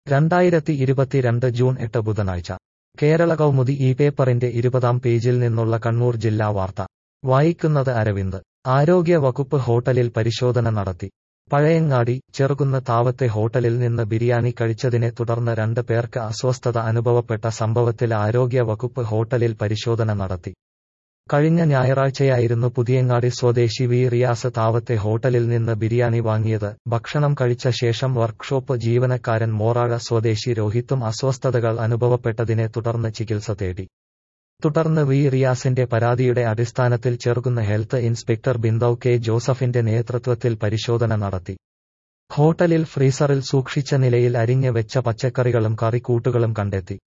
രണ്ടായിരത്തി ഇരുപത്തിരണ്ട് ജൂൺ എട്ട് ബുധനാഴ്ച കേരള കൗമുദി ഈ പേപ്പറിന്റെ ഇരുപതാം പേജിൽ നിന്നുള്ള കണ്ണൂർ ജില്ലാ വാർത്ത വായിക്കുന്നത് അരവിന്ദ് ആരോഗ്യ വകുപ്പ് ഹോട്ടലിൽ പരിശോധന നടത്തി പഴയങ്ങാടി ചെറുകുന്ന് താവത്തെ ഹോട്ടലിൽ നിന്ന് ബിരിയാണി കഴിച്ചതിനെ തുടർന്ന് രണ്ട് പേർക്ക് അസ്വസ്ഥത അനുഭവപ്പെട്ട സംഭവത്തിൽ ആരോഗ്യ വകുപ്പ് ഹോട്ടലിൽ പരിശോധന നടത്തി കഴിഞ്ഞ ഞായറാഴ്ചയായിരുന്നു പുതിയങ്ങാടി സ്വദേശി വി റിയാസ് താവത്തെ ഹോട്ടലിൽ നിന്ന് ബിരിയാണി വാങ്ങിയത് ഭക്ഷണം കഴിച്ച ശേഷം വർക്ക്ഷോപ്പ് ജീവനക്കാരൻ മോറാഴ സ്വദേശി രോഹിത്തും അസ്വസ്ഥതകൾ അനുഭവപ്പെട്ടതിനെ തുടർന്ന് ചികിത്സ തേടി തുടർന്ന് വി റിയാസിന്റെ പരാതിയുടെ അടിസ്ഥാനത്തിൽ Cherukunnu health inspector Bindu K ജോസഫിന്റെ നേതൃത്വത്തിൽ പരിശോധന നടത്തി ഹോട്ടലിൽ ഫ്രീസറിൽ സൂക്ഷിച്ച നിലയിൽ അരിഞ്ഞ് വെച്ച പച്ചക്കറികളും കറിക്കൂട്ടുകളും കണ്ടെത്തി